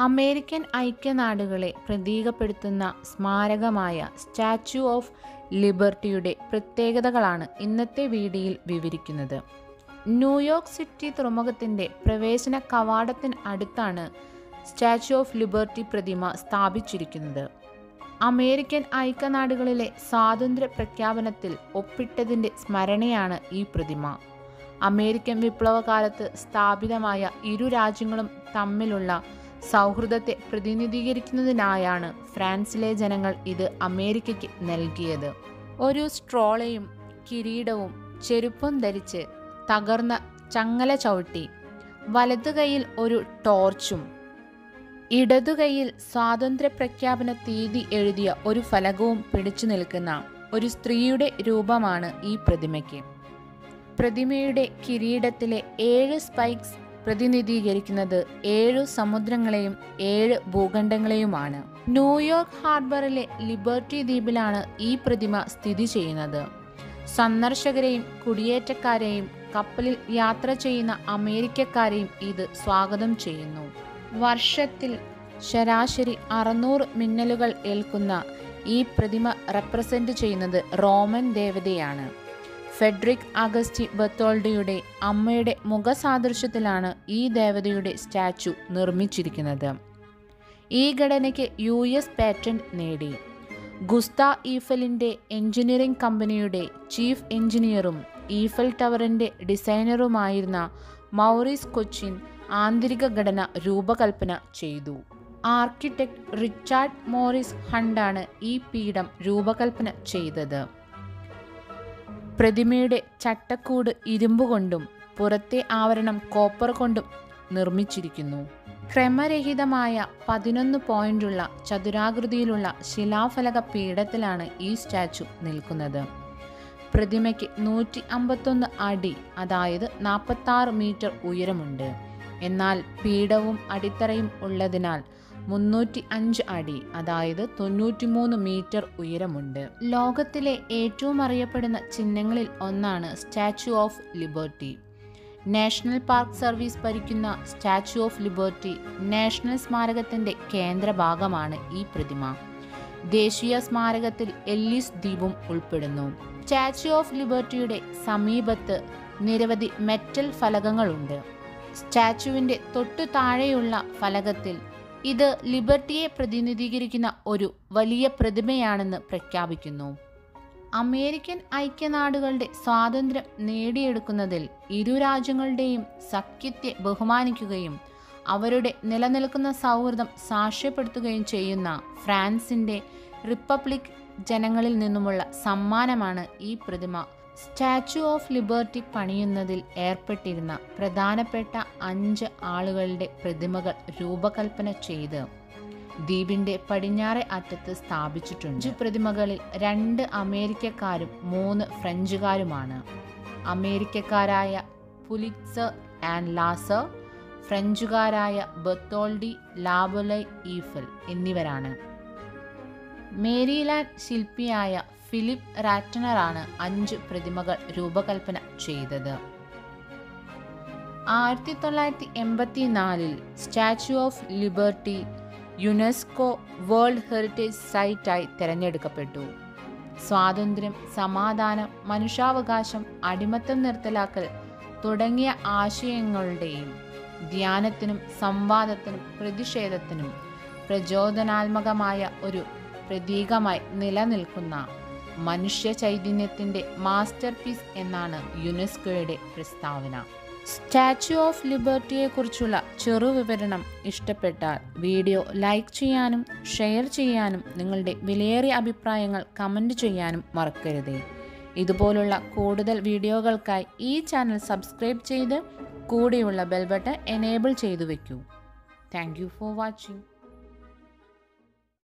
American ഐക്യനാടുകളെ പ്രതീകപ്പെടുത്തുന്ന സ്മാരകമായ സ്റ്റാച്യു ഓഫ് ലിബർട്ടിയുടെ പ്രത്യേകതകളാണ് ഇന്നത്തെ വീഡിയോയിൽ വിവരിക്കുന്നത് ന്യൂയോർക്ക് സിറ്റി തുറമുഖത്തിൻ്റെ പ്രവേശന കവാടത്തിന് അടുത്താണ് സ്റ്റാച്യു ഓഫ് ലിബർട്ടി പ്രതിമ സ്ഥാപിച്ചിരിക്കുന്നത് അമേരിക്കൻ ഐക്യനാടുകളിലെ സ്വാതന്ത്ര്യ പ്രഖ്യാപനത്തിൽ ഒപ്പിട്ടതിൻ്റെ സ്മരണയാണ് ഈ പ്രതിമ അമേരിക്കൻ വിപ്ലവകാലത്ത് സ്ഥാപിതമായ ഇരു രാജ്യങ്ങളും തമ്മിലുള്ള സൗഹൃദത്തെ പ്രതിനിധീകരിക്കുന്നതിനായാണ് ഫ്രാൻസിലെ ജനങ്ങൾ ഇത് അമേരിക്കയ്ക്ക് നൽകിയത് ഒരു സ്ട്രോളയും കിരീടവും ചെരുപ്പും ധരിച്ച് തകർന്ന ചങ്ങല ചവിട്ടി വലതു കൈയിൽ ഒരു ടോർച്ചും ഇടതു കൈയിൽ സ്വാതന്ത്ര്യ പ്രഖ്യാപന തീയതി എഴുതിയ ഒരു ഫലകവും പിടിച്ചു നിൽക്കുന്ന ഒരു സ്ത്രീയുടെ രൂപമാണ് ഈ പ്രതിമയ്ക്ക് പ്രതിമയുടെ കിരീടത്തിലെ ഏഴ് സ്പൈക്സ് പ്രതിനിധീകരിക്കുന്നത് ഏഴു സമുദ്രങ്ങളെയും ഏഴ് ഭൂഖണ്ഡങ്ങളെയുമാണ് ന്യൂയോർക്ക് ഹാർബറിലെ ലിബർട്ടി ദ്വീപിലാണ് ഈ പ്രതിമ സ്ഥിതി ചെയ്യുന്നത് സന്ദർശകരെയും കുടിയേറ്റക്കാരെയും കപ്പലിൽ യാത്ര ചെയ്യുന്ന അമേരിക്കക്കാരെയും ഇത് സ്വാഗതം ചെയ്യുന്നു വർഷത്തിൽ ശരാശരി അറുന്നൂറ് മിന്നലുകൾ ഏൽക്കുന്ന ഈ പ്രതിമ റെപ്രസെന്റ് ചെയ്യുന്നത് റോമൻ ദേവതയാണ് ഫെഡറിക് അഗസ്റ്റി ബത്തോൾഡിയുടെ അമ്മയുടെ മുഖസാദൃശ്യത്തിലാണ് ഈ ദേവതയുടെ സ്റ്റാച്ചു നിർമ്മിച്ചിരിക്കുന്നത് ഈ ഘടനയ്ക്ക് യു എസ് പാറ്റന്റ് നേടി ഗുസ്ത ഈഫലിൻ്റെ എഞ്ചിനീയറിംഗ് കമ്പനിയുടെ ചീഫ് എഞ്ചിനീയറും ഈഫൽ ടവറിൻ്റെ ഡിസൈനറുമായിരുന്ന മൗറിസ് കൊച്ചിൻ ആന്തരിക ഘടന രൂപകൽപ്പന ചെയ്തു ആർക്കിടെക്ട് റിച്ചാർഡ് മോറിസ് ഹണ്ടാണ് ഈ പീഠം രൂപകൽപ്പന ചെയ്തത് പ്രതിമയുടെ ചട്ടക്കൂട് ഇരുമ്പ് കൊണ്ടും പുറത്തെ ആവരണം കോപ്പർ കൊണ്ടും നിർമ്മിച്ചിരിക്കുന്നു ക്രമരഹിതമായ പതിനൊന്ന് പോയിന്റുള്ള ചതുരാകൃതിയിലുള്ള ശിലാഫലക പീഠത്തിലാണ് ഈ സ്റ്റാച്ചു നിൽക്കുന്നത് പ്രതിമയ്ക്ക് നൂറ്റി അമ്പത്തൊന്ന് അടി അതായത് നാൽപ്പത്താറ് മീറ്റർ ഉയരമുണ്ട് എന്നാൽ പീഠവും അടിത്തറയും ഉള്ളതിനാൽ മുന്നൂറ്റി അഞ്ച് അടി അതായത് തൊണ്ണൂറ്റിമൂന്ന് മീറ്റർ ഉയരമുണ്ട് ലോകത്തിലെ ഏറ്റവും അറിയപ്പെടുന്ന ചിഹ്നങ്ങളിൽ ഒന്നാണ് Statue of Liberty National Park Service ഭരിക്കുന്ന സ്റ്റാച്യു ഓഫ് ലിബർട്ടി നാഷണൽ സ്മാരകത്തിന്റെ കേന്ദ്ര ഭാഗമാണ് ഈ പ്രതിമ ദേശീയ സ്മാരകത്തിൽ എല്ലിസ് ദ്വീപും ഉൾപ്പെടുന്നു സ്റ്റാച്യു ഓഫ് ലിബർട്ടിയുടെ സമീപത്ത് നിരവധി മെറ്റൽ ഫലകങ്ങളുണ്ട് സ്റ്റാച്ചുവിന്റെ തൊട്ടു താഴെയുള്ള ഫലകത്തിൽ ഇത് ലിബർട്ടിയെ പ്രതിനിധീകരിക്കുന്ന ഒരു വലിയ പ്രതിമയാണെന്ന് പ്രഖ്യാപിക്കുന്നു അമേരിക്കൻ ഐക്യനാടുകളുടെ സ്വാതന്ത്ര്യം നേടിയെടുക്കുന്നതിൽ ഇരു രാജ്യങ്ങളുടെയും സഖ്യത്തെ ബഹുമാനിക്കുകയും അവരുടെ നിലനിൽക്കുന്ന സൗഹൃദം സാക്ഷ്യപ്പെടുത്തുകയും ചെയ്യുന്ന ഫ്രാൻസിന്റെ റിപ്പബ്ലിക് ജനങ്ങളിൽ നിന്നുമുള്ള സമ്മാനമാണ് ഈ പ്രതിമ സ്റ്റാച്യു ഓഫ് ലിബർട്ടി പണിയുന്നതിൽ ഏർപ്പെട്ടിരുന്ന പ്രധാനപ്പെട്ട അഞ്ച് ആളുകളുടെ പ്രതിമകൾ രൂപകൽപ്പന ചെയ്ത് ദ്വീപിന്റെ പടിഞ്ഞാറെ അറ്റത്ത് സ്ഥാപിച്ചിട്ടുണ്ട് അഞ്ച് പ്രതിമകളിൽ രണ്ട് അമേരിക്കക്കാരും മൂന്ന് ഫ്രഞ്ചുകാരുമാണ് അമേരിക്കക്കാരായ പുലിറ്റ്സർ ആൻഡ് ലാസർ ഫ്രഞ്ചുകാരായ ബത്തോൾഡി ലാബൊലൈ ഈഫൽ എന്നിവരാണ് മേരിലാൻഡ് ശില്പിയായ ഫിലിപ്പ് റാറ്റനറാണ് അഞ്ച് പ്രതിമകൾ രൂപകൽപ്പന ചെയ്തത് ആയിരത്തി തൊള്ളായിരത്തി എൺപത്തി നാലിൽ Statue of Liberty UNESCO World Heritage സൈറ്റായി തിരഞ്ഞെടുക്കപ്പെട്ടു സ്വാതന്ത്ര്യം സമാധാനം മനുഷ്യാവകാശം അടിമത്തം നിർത്തലാക്കൽ തുടങ്ങിയ ആശയങ്ങളുടെയും ധ്യാനത്തിനും സംവാദത്തിനും പ്രതിഷേധത്തിനും പ്രചോദനാത്മകമായ ഒരു പ്രതീകമായി നിലനിൽക്കുന്ന മനുഷ്യ ചൈതന്യത്തിൻ്റെ മാസ്റ്റർ പീസ് എന്നാണ് യുനെസ്കോയുടെ പ്രസ്താവന സ്റ്റാച്യു ഓഫ് ലിബർട്ടിയെക്കുറിച്ചുള്ള ചെറുവിവരണം ഇഷ്ടപ്പെട്ടാൽ വീഡിയോ ലൈക്ക് ചെയ്യാനും ഷെയർ ചെയ്യാനും നിങ്ങളുടെ വിലയേറിയ അഭിപ്രായങ്ങൾ കമൻറ്റ് ചെയ്യാനും മറക്കരുതേ ഇതുപോലുള്ള കൂടുതൽ വീഡിയോകൾക്കായി ഈ ചാനൽ സബ്സ്ക്രൈബ് ചെയ്ത് കൂടെയുള്ള ബെൽ ബട്ടൺ എനേബിൾ ചെയ്തു വയ്ക്കൂ താങ്ക് യു ഫോർ വാച്ചിങ്